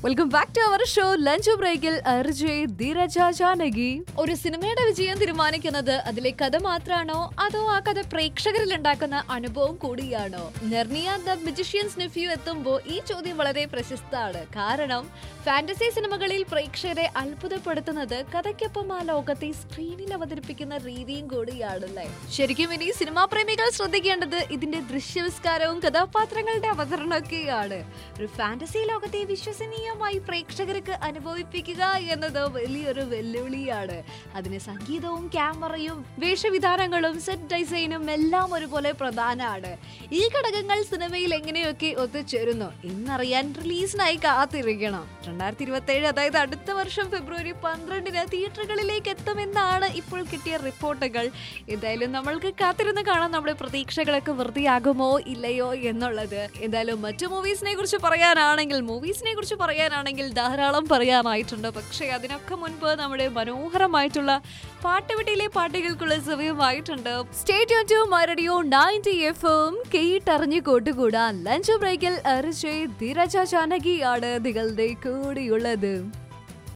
welcome back to our show lunch ബ്രേക്കിൽ R J ധീരജ Janaki ഒരു സിനിമയുടെ വിജയം തീരുമാനിക്കുന്നത് അതിലെ കഥ മാത്രമാണോ അതോ ആ കഥ പ്രേക്ഷകരിൽ ഉണ്ടാക്കുന്ന അനുഭവം കൂടിയാണോ നെർണിയ ദ മജിഷ്യൻസ് നെഫ്യൂ എത്തുമ്പോൾ ഈ ചോദ്യം വളരെ പ്രശസ്തമാണ് കാരണം ഫാന്റസി സിനിമകളിൽ പ്രേക്ഷകരെ അത്ഭുതപ്പെടുത്തുന്നത് കഥയ്ക്കൊപ്പം ആ ലോകത്തെ സ്ക്രീനിൽ അവതരിപ്പിക്കുന്ന രീതിയും കൂടിയാണല്ലേ ശരിക്കും ഇനി സിനിമാ പ്രേമികൾ ശ്രദ്ധിക്കേണ്ടത് ഇതിന്റെ ദൃശ്യവിസ്കാരവും കഥാപാത്രങ്ങളുടെ അവതരണമൊക്കെയാണ് ഒരു ഫാന്റസി ലോകത്തെ വിശ്വസനീയമായി പ്രേക്ഷകർക്ക് അനുഭവിപ്പിക്കുക എന്നത് വലിയൊരു വെല്ലുവിളിയാണ് അതിന് സംഗീതവും ക്യാമറയും വേഷവിധാനങ്ങളും സെറ്റ് ഡിസൈനും എല്ലാം ഒരുപോലെ പ്രധാനമാണ് ഈ ഘടകങ്ങൾ സിനിമയിൽ എങ്ങനെയൊക്കെ ഒത്തുചേരുന്നു എന്നറിയാൻ റിലീസിനായി കാത്തിരിക്കണം രണ്ടായിരത്തി ഇരുപത്തി ഏഴ് അതായത് അടുത്ത വർഷം ഫെബ്രുവരി പന്ത്രണ്ടിന് തിയേറ്ററുകളിലേക്ക് എത്തുമെന്നാണ് ഇപ്പോൾ കിട്ടിയ റിപ്പോർട്ടുകൾ എന്തായാലും നമ്മൾക്ക് കാത്തിരുന്ന് കാണാൻ നമ്മുടെ പ്രതീക്ഷകളൊക്കെ വെറുതെയാകുമോ ഇല്ലയോ എന്നുള്ളത് എന്തായാലും മറ്റു മൂവീസിനെ കുറിച്ച് പറയാനാണെങ്കിൽ മൂവീസിനെ കുറിച്ച് പറയാനാണെങ്കിൽ ധാരാളം പറയാനായിട്ടുണ്ട് പക്ഷേ അതിനൊക്കെ മുൻപ് നമ്മുടെ മനോഹരമായിട്ടുള്ള പാട്ടുവെട്ടിയിലെ പാട്ടുകൾക്കുള്ള സമയമായിട്ടുണ്ട് സ്റ്റേറ്റ് ടു മരടിയോ നയൻറ്റി എഫ് എം കേട്ടറിഞ്ഞു കൂട്ടുകൂടാൻ ലഞ്ച് ബ്രേക്കിൽ അരിച്ചേ ധീരജ ജാനകിയാണ് നിങ്ങളുടെ കൂടെയുള്ളത്